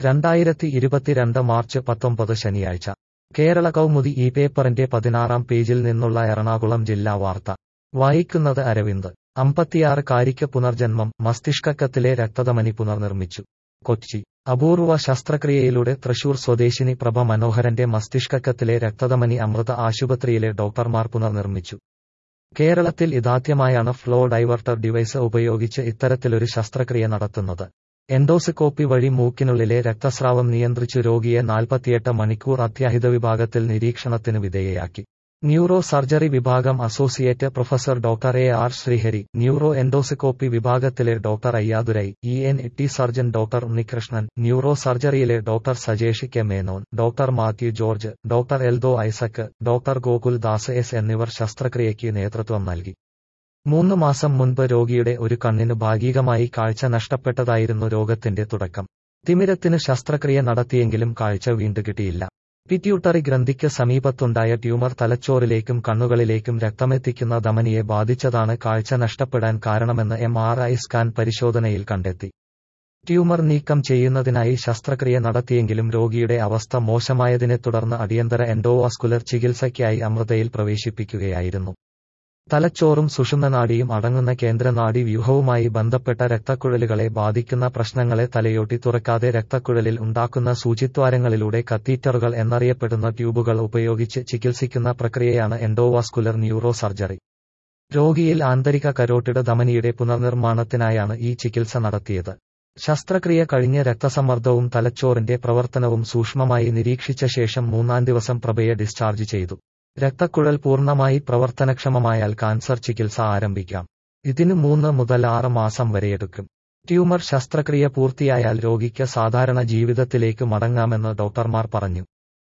രണ്ടായിരത്തി ഇരുപത്തിരണ്ട് മാർച്ച് പത്തൊമ്പത് ശനിയാഴ്ച കേരള കൗമുദി ഈ പേപ്പറിന്റെ പതിനാറാം പേജിൽ നിന്നുള്ള എറണാകുളം ജില്ലാ വാർത്ത വായിക്കുന്നത് അരവിന്ദ് അമ്പത്തിയാറ് കാരിക്ക് പുനർജന്മം മസ്തിഷ്കക്കത്തിലെ രക്തധമനി പുനർനിർമ്മിച്ചു കൊച്ചി അപൂർവ ശസ്ത്രക്രിയയിലൂടെ തൃശൂർ സ്വദേശിനി പ്രഭ മനോഹരന്റെ മസ്തിഷ്കക്കത്തിലെ രക്തധമനി അമൃത ആശുപത്രിയിലെ ഡോക്ടർമാർ പുനർനിർമ്മിച്ചു കേരളത്തിൽ ഇതാദ്യമായാണ് ഫ്ലോ ഡൈവർട്ടർ ഡിവൈസ് ഉപയോഗിച്ച് ഇത്തരത്തിലൊരു ശസ്ത്രക്രിയ നടത്തുന്നത് എൻഡോസ്കോപ്പി വഴി മൂക്കിനുള്ളിലെ രക്തസ്രാവം നിയന്ത്രിച്ചു രോഗിയെ നാൽപ്പത്തിയെട്ട് മണിക്കൂർ അത്യാഹിത വിഭാഗത്തിൽ നിരീക്ഷണത്തിന് വിധേയയാക്കി ന്യൂറോ സർജറി വിഭാഗം associate professor doctor A R Srihari neuro endoscopy വിഭാഗത്തിലെ doctor Ayyadurai E N T surgeon doctor Unnikrishnan neuro സർജറിയിലെ doctor Sajesh K Menon doctor Mathew George doctor Eldho Isaac doctor Gokul Das S എന്നിവർ ശസ്ത്രക്രിയയ്ക്ക് നേതൃത്വം നൽകി മൂന്ന് മാസം മുൻപ് രോഗിയുടെ ഒരു കണ്ണിന് ഭാഗികമായി കാഴ്ച നഷ്ടപ്പെട്ടതായിരുന്നു രോഗത്തിന്റെ തുടക്കം തിമിരത്തിന് ശസ്ത്രക്രിയ നടത്തിയെങ്കിലും കാഴ്ച വീണ്ടുകിട്ടിയില്ല പിറ്റ്യൂട്ടറി ഗ്രന്ഥിക്ക് സമീപത്തുണ്ടായ ട്യൂമർ തലച്ചോറിലേക്കും കണ്ണുകളിലേക്കും രക്തമെത്തിക്കുന്ന ധമനിയെ ബാധിച്ചതാണ് കാഴ്ച നഷ്ടപ്പെടാൻ കാരണമെന്ന് എം ആർ ഐ സ്കാൻ പരിശോധനയിൽ കണ്ടെത്തി ട്യൂമർ നീക്കം ചെയ്യുന്നതിനായി ശസ്ത്രക്രിയ നടത്തിയെങ്കിലും രോഗിയുടെ അവസ്ഥ മോശമായതിനെ തുടർന്ന് അടിയന്തര എൻഡോവാസ്കുലർ ചികിത്സയ്ക്കായി അമൃതയിൽ പ്രവേശിപ്പിക്കുകയായിരുന്നു തലച്ചോറും സുഷുമ്നനാഡിയും അടങ്ങുന്ന കേന്ദ്രനാഡി വ്യൂഹവുമായി ബന്ധപ്പെട്ട രക്തക്കുഴലുകളെ ബാധിക്കുന്ന പ്രശ്നങ്ങളെ തലയോട്ടി തുറക്കാതെ രക്തക്കുഴലിൽ ഉണ്ടാക്കുന്ന സൂചിദ്വാരങ്ങളിലൂടെ കത്തീറ്ററുകൾ എന്നറിയപ്പെടുന്ന ട്യൂബുകൾ ഉപയോഗിച്ച് ചികിത്സിക്കുന്ന പ്രക്രിയയാണ് എൻഡോവാസ്കുലർ ന്യൂറോ സർജറി രോഗിയിൽ ആന്തരിക കരോട്ടിഡ് ധമനിയുടെ പുനർനിർമ്മാണത്തിനായാണ് ഈ ചികിത്സ നടത്തിയത് ശസ്ത്രക്രിയ കഴിഞ്ഞ് രക്തസമ്മർദ്ദവും തലച്ചോറിന്റെ പ്രവർത്തനവും സൂക്ഷ്മമായി നിരീക്ഷിച്ച ശേഷം മൂന്നാം ദിവസം പ്രഭയെ ഡിസ്ചാർജ് ചെയ്തു രക്തക്കുഴൽ പൂർണ്ണമായി പ്രവർത്തനക്ഷമമായാൽ കാൻസർ ചികിത്സ ആരംഭിക്കാം ഇതിന് മൂന്ന് മുതൽ ആറ് മാസം വരെയെടുക്കും ട്യൂമർ ശസ്ത്രക്രിയ പൂർത്തിയായാൽ രോഗിക്ക് സാധാരണ ജീവിതത്തിലേക്ക് മടങ്ങാമെന്ന് ഡോക്ടർമാർ പറഞ്ഞു